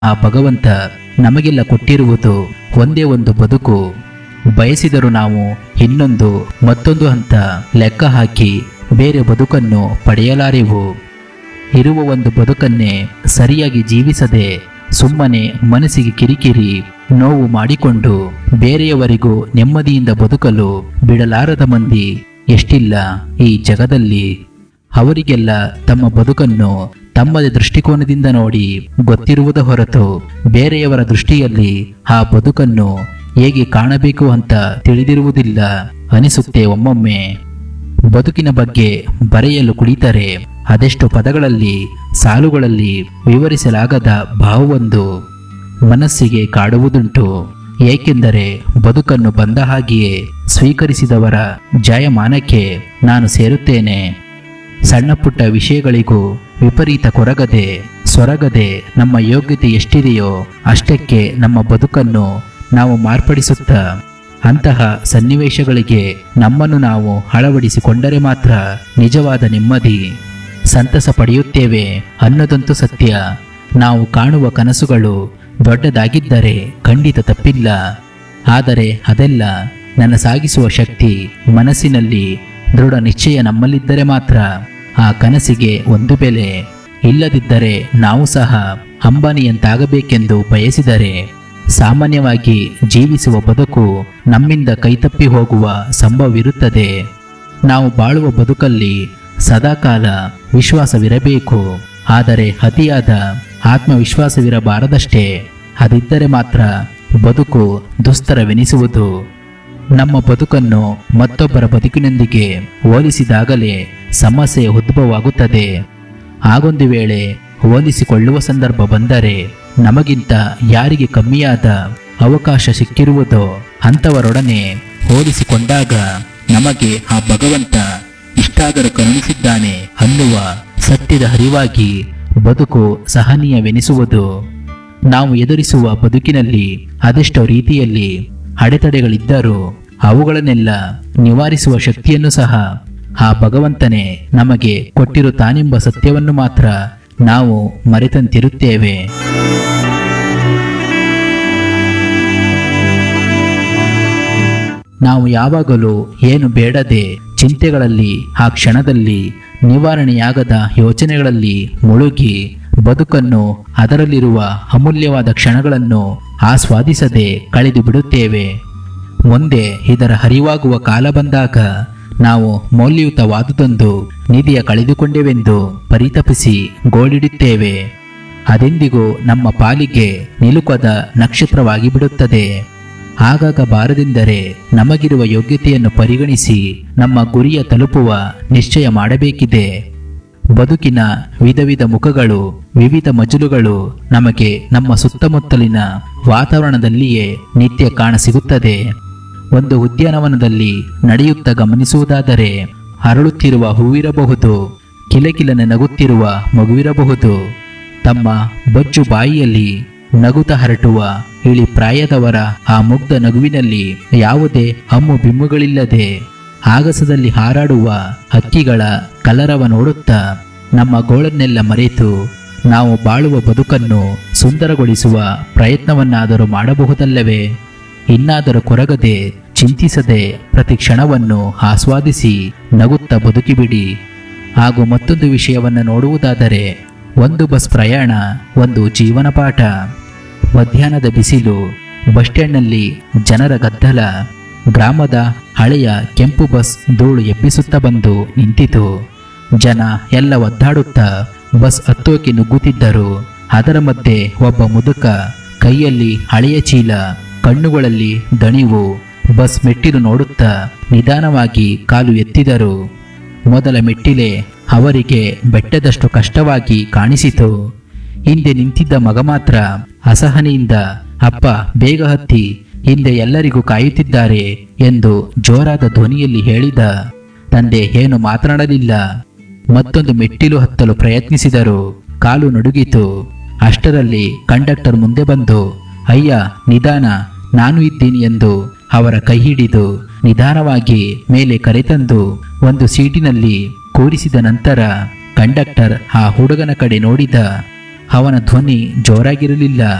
ಆ ಭಗವಂತ ನಮಗೆಲ್ಲ ಕೊಟ್ಟಿರುವುದು ಒಂದೇ ಒಂದು ಬದುಕು ಬಯಸಿದರೂ ನಾವು ಇನ್ನೊಂದು ಮತ್ತೊಂದು ಹಂತ ಲೆಕ್ಕ ಹಾಕಿ ಬೇರೆ ಬದುಕನ್ನು ಪಡೆಯಲಾರೆವು ಇರುವ ಒಂದು ಬದುಕನ್ನೇ ಸರಿಯಾಗಿ ಜೀವಿಸದೆ ಸುಮ್ಮನೆ ಮನಸ್ಸಿಗೆ ಕಿರಿಕಿರಿ ನೋವು ಮಾಡಿಕೊಂಡು ಬೇರೆಯವರಿಗೂ ನೆಮ್ಮದಿಯಿಂದ ಬದುಕಲು ಬಿಡಲಾರದ ಮಂದಿ ಎಷ್ಟಿಲ್ಲ ಈ ಜಗದಲ್ಲಿ ಅವರಿಗೆಲ್ಲ ತಮ್ಮ ಬದುಕನ್ನು ತಮ್ಮದೇ ದೃಷ್ಟಿಕೋನದಿಂದ ನೋಡಿ ಗೊತ್ತಿರುವುದ ಹೊರತು ಬೇರೆಯವರ ದೃಷ್ಟಿಯಲ್ಲಿ ಆ ಬದುಕನ್ನು ಹೇಗೆ ಕಾಣಬೇಕು ಅಂತ ತಿಳಿದಿರುವುದಿಲ್ಲ ಅನಿಸುತ್ತೆ ಒಮ್ಮೊಮ್ಮೆ ಬದುಕಿನ ಬಗ್ಗೆ ಬರೆಯಲು ಕುಳಿತರೆ ಅದೆಷ್ಟು ಪದಗಳಲ್ಲಿ ಸಾಲುಗಳಲ್ಲಿ ವಿವರಿಸಲಾಗದ ಭಾವವೊಂದು ಮನಸ್ಸಿಗೆ ಕಾಡುವುದುಂಟು ಏಕೆಂದರೆ ಬದುಕನ್ನು ಬಂದ ಹಾಗೆಯೇ ಸ್ವೀಕರಿಸಿದವರ ಜಾಯಮಾನಕ್ಕೆ ನಾನು ಸೇರುತ್ತೇನೆ ಸಣ್ಣ ಪುಟ್ಟ ವಿಷಯಗಳಿಗೂ ವಿಪರೀತ ಕೊರಗದೆ ಸೊರಗದೆ ನಮ್ಮ ಯೋಗ್ಯತೆ ಎಷ್ಟಿದೆಯೋ ಅಷ್ಟಕ್ಕೆ ನಮ್ಮ ಬದುಕನ್ನು ನಾವು ಮಾರ್ಪಡಿಸುತ್ತಾ ಅಂತಹ ಸನ್ನಿವೇಶಗಳಿಗೆ ನಮ್ಮನ್ನು ನಾವು ಅಳವಡಿಸಿಕೊಂಡರೆ ಮಾತ್ರ ನಿಜವಾದ ನೆಮ್ಮದಿ ಸಂತಸ ಪಡೆಯುತ್ತೇವೆ ಅನ್ನೋದಂತೂ ಸತ್ಯ ನಾವು ಕಾಣುವ ಕನಸುಗಳು ದೊಡ್ಡದಾಗಿದ್ದರೆ ಖಂಡಿತ ತಪ್ಪಿಲ್ಲ ಆದರೆ ಅದೆಲ್ಲ ನನ್ನ ಸಾಗಿಸುವ ಶಕ್ತಿ ಮನಸ್ಸಿನಲ್ಲಿ ದೃಢ ನಿಶ್ಚಯ ನಮ್ಮಲ್ಲಿದ್ದರೆ ಮಾತ್ರ ಆ ಕನಸಿಗೆ ಒಂದು ಬೆಲೆ ಇಲ್ಲದಿದ್ದರೆ ನಾವು ಸಹ ಅಂಬಾನಿಯಂತಾಗಬೇಕೆಂದು ಬಯಸಿದರೆ ಸಾಮಾನ್ಯವಾಗಿ ಜೀವಿಸುವ ಬದುಕು ನಮ್ಮಿಂದ ಕೈತಪ್ಪಿ ಹೋಗುವ ಸಂಭವವಿರುತ್ತದೆ ನಾವು ಬಾಳುವ ಬದುಕಲ್ಲಿ ಸದಾಕಾಲ ವಿಶ್ವಾಸವಿರಬೇಕು ಆದರೆ ಅತಿಯಾದ ಆತ್ಮವಿಶ್ವಾಸವಿರಬಾರದಷ್ಟೇ ಅದಿದ್ದರೆ ಮಾತ್ರ ಬದುಕು ದುಸ್ತರವೆನಿಸುವುದು ನಮ್ಮ ಬದುಕನ್ನು ಮತ್ತೊಬ್ಬರ ಬದುಕಿನೊಂದಿಗೆ ಹೋಲಿಸಿದಾಗಲೇ ಸಮಸ್ಯೆ ಉದ್ಭವವಾಗುತ್ತದೆ ಆಗೊಂದು ವೇಳೆ ಹೋಲಿಸಿಕೊಳ್ಳುವ ಸಂದರ್ಭ ಬಂದರೆ ನಮಗಿಂತ ಯಾರಿಗೆ ಕಮ್ಮಿಯಾದ ಅವಕಾಶ ಸಿಕ್ಕಿರುವುದೋ ಅಂಥವರೊಡನೆ ಹೋಲಿಸಿಕೊಂಡಾಗ ನಮಗೆ ಆ ಭಗವಂತ ಇಷ್ಟಾದರೂ ಕರುಣಿಸಿದ್ದಾನೆ ಅನ್ನುವ ಸತ್ಯದ ಹರಿವಾಗಿ ಬದುಕು ಸಹನೀಯವೆನಿಸುವುದು ನಾವು ಎದುರಿಸುವ ಬದುಕಿನಲ್ಲಿ ಅದೆಷ್ಟೋ ರೀತಿಯಲ್ಲಿ ಅಡೆತಡೆಗಳಿದ್ದರೂ ಅವುಗಳನ್ನೆಲ್ಲ ನಿವಾರಿಸುವ ಶಕ್ತಿಯನ್ನು ಸಹ ಆ ಭಗವಂತನೇ ನಮಗೆ ಕೊಟ್ಟಿರುತ್ತಾನೆಂಬ ಸತ್ಯವನ್ನು ಮಾತ್ರ ನಾವು ಮರೆತಂತಿರುತ್ತೇವೆ ನಾವು ಯಾವಾಗಲೂ ಏನು ಬೇಡದೆ ಚಿಂತೆಗಳಲ್ಲಿ ಆ ಕ್ಷಣದಲ್ಲಿ ನಿವಾರಣೆಯಾಗದ ಯೋಚನೆಗಳಲ್ಲಿ ಮುಳುಗಿ ಬದುಕನ್ನು ಅದರಲ್ಲಿರುವ ಅಮೂಲ್ಯವಾದ ಕ್ಷಣಗಳನ್ನು ಆಸ್ವಾದಿಸದೆ ಕಳೆದು ಬಿಡುತ್ತೇವೆ ಮುಂದೆ ಇದರ ಹರಿವಾಗುವ ಕಾಲ ಬಂದಾಗ ನಾವು ಮೌಲ್ಯಯುತವಾದುದೊಂದು ನಿಧಿಯ ಕಳೆದುಕೊಂಡೆವೆಂದು ಪರಿತಪಿಸಿ ಗೋಳಿಡುತ್ತೇವೆ ಅದೆಂದಿಗೂ ನಮ್ಮ ಪಾಲಿಗೆ ನಿಲುಕದ ನಕ್ಷತ್ರವಾಗಿ ಬಿಡುತ್ತದೆ ಆಗಾಗ ಬಾರದೆಂದರೆ ನಮಗಿರುವ ಯೋಗ್ಯತೆಯನ್ನು ಪರಿಗಣಿಸಿ ನಮ್ಮ ಗುರಿಯ ತಲುಪುವ ನಿಶ್ಚಯ ಮಾಡಬೇಕಿದೆ ಬದುಕಿನ ವಿಧ ವಿಧ ಮುಖಗಳು ವಿವಿಧ ಮಜಲುಗಳು ನಮಗೆ ನಮ್ಮ ಸುತ್ತಮುತ್ತಲಿನ ವಾತಾವರಣದಲ್ಲಿಯೇ ನಿತ್ಯ ಕಾಣಸಿಗುತ್ತದೆ ಒಂದು ಉದ್ಯಾನವನದಲ್ಲಿ ನಡೆಯುತ್ತಾ ಗಮನಿಸುವುದಾದರೆ ಅರಳುತ್ತಿರುವ ಹೂವಿರಬಹುದು ಕಿಲಕಿಲನೆ ನಗುತ್ತಿರುವ ಮಗುವಿರಬಹುದು ತಮ್ಮ ಬೊಜ್ಜು ಬಾಯಿಯಲ್ಲಿ ನಗುತ್ತ ಹರಟುವ ಇಳಿ ಪ್ರಾಯದವರ ಆ ಮುಗ್ಧ ನಗುವಿನಲ್ಲಿ ಯಾವುದೇ ಹಮ್ಮು ಬಿಮ್ಮುಗಳಿಲ್ಲದೆ ಆಗಸದಲ್ಲಿ ಹಾರಾಡುವ ಹಕ್ಕಿಗಳ ಕಲರವ ನೋಡುತ್ತಾ ನಮ್ಮ ಗೋಳನ್ನೆಲ್ಲ ಮರೆತು ನಾವು ಬಾಳುವ ಬದುಕನ್ನು ಸುಂದರಗೊಳಿಸುವ ಪ್ರಯತ್ನವನ್ನಾದರೂ ಮಾಡಬಹುದಲ್ಲವೇ ಇನ್ನಾದರೂ ಕೊರಗದೆ ಚಿಂತಿಸದೆ ಪ್ರತಿ ಕ್ಷಣವನ್ನು ಆಸ್ವಾದಿಸಿ ನಗುತ್ತಾ ಬದುಕಿಬಿಡಿ ಹಾಗೂ ಮತ್ತೊಂದು ವಿಷಯವನ್ನು ನೋಡುವುದಾದರೆ ಒಂದು ಬಸ್ ಪ್ರಯಾಣ ಒಂದು ಜೀವನ ಪಾಠ ಮಧ್ಯಾಹ್ನದ ಬಿಸಿಲು ಬಸ್ ಸ್ಟ್ಯಾಂಡ್ನಲ್ಲಿ ಜನರ ಗದ್ದಲ ಗ್ರಾಮದ ಹಳೆಯ ಕೆಂಪು ಬಸ್ ಧೂಳು ಎಬ್ಬಿಸುತ್ತಾ ಬಂದು ನಿಂತಿತು ಜನ ಎಲ್ಲ ಒದ್ದಾಡುತ್ತಾ ಬಸ್ ಹತ್ತೋಕೆ ನುಗ್ಗುತ್ತಿದ್ದರು ಅದರ ಮಧ್ಯೆ ಒಬ್ಬ ಮುದುಕ ಕೈಯಲ್ಲಿ ಹಳೆಯ ಚೀಲ ಕಣ್ಣುಗಳಲ್ಲಿ ದಣಿವು ಬಸ್ ಮೆಟ್ಟಿಲು ನೋಡುತ್ತಾ ನಿಧಾನವಾಗಿ ಕಾಲು ಎತ್ತಿದರು ಮೊದಲ ಮೆಟ್ಟಿಲೆ ಅವರಿಗೆ ಬೆಟ್ಟದಷ್ಟು ಕಷ್ಟವಾಗಿ ಕಾಣಿಸಿತು ಹಿಂದೆ ನಿಂತಿದ್ದ ಮಗ ಮಾತ್ರ ಅಸಹನೆಯಿಂದ ಅಪ್ಪ ಬೇಗ ಹತ್ತಿ ಹಿಂದೆ ಎಲ್ಲರಿಗೂ ಕಾಯುತ್ತಿದ್ದಾರೆ ಎಂದು ಜೋರಾದ ಧ್ವನಿಯಲ್ಲಿ ಹೇಳಿದ ತಂದೆ ಏನು ಮಾತನಾಡಲಿಲ್ಲ ಮತ್ತೊಂದು ಮೆಟ್ಟಿಲು ಹತ್ತಲು ಪ್ರಯತ್ನಿಸಿದರು ಕಾಲು ನಡುಗಿತು ಅಷ್ಟರಲ್ಲಿ ಕಂಡಕ್ಟರ್ ಮುಂದೆ ಬಂದು ಅಯ್ಯ ನಿಧಾನ ನಾನು ಇದ್ದೀನಿ ಎಂದು ಅವರ ಕೈ ಹಿಡಿದು ನಿಧಾನವಾಗಿ ಮೇಲೆ ಕರೆತಂದು ಒಂದು ಸೀಟಿನಲ್ಲಿ ಕೂರಿಸಿದ ನಂತರ ಕಂಡಕ್ಟರ್ ಆ ಹುಡುಗನ ಕಡೆ ನೋಡಿದ ಅವನ ಧ್ವನಿ ಜೋರಾಗಿರಲಿಲ್ಲ